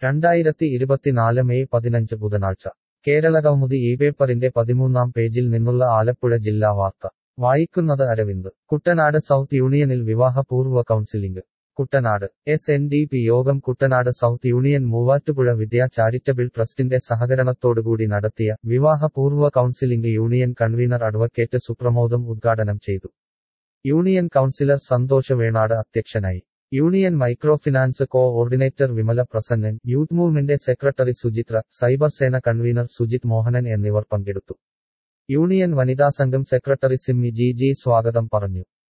രണ്ടായിരത്തി ഇരുപത്തിനാല് മെയ് പതിനഞ്ച് ബുധനാഴ്ച കേരള കൗമുദി ഈ പേപ്പറിന്റെ പതിമൂന്നാം പേജിൽ നിന്നുള്ള ആലപ്പുഴ ജില്ലാ വാർത്ത വായിക്കുന്നത് അരവിന്ദ് കുട്ടനാട് സൗത്ത് യൂണിയനിൽ വിവാഹപൂർവ്വ counselling Kuttanad S N D P യോഗം Kuttanad south union Muvattupuzha Vidya charitable ട്രസ്റ്റിന്റെ സഹകരണത്തോടുകൂടി നടത്തിയ വിവാഹപൂർവ്വ counselling union convener advocate Supramodam ഉദ്ഘാടനം ചെയ്തു യൂണിയൻ കൗൺസിലർ സന്തോഷ് വേണാട് അധ്യക്ഷനായി union microfinance coordinator Vimala Prasannan youth movement secretary Suchitra cyber Sena convener Sujith Mohanan എന്നിവർ പങ്കെടുത്തു യൂണിയൻ വനിതാ സംഘം സെക്രട്ടറി സിമ്മി ജി ജി സ്വാഗതം പറഞ്ഞു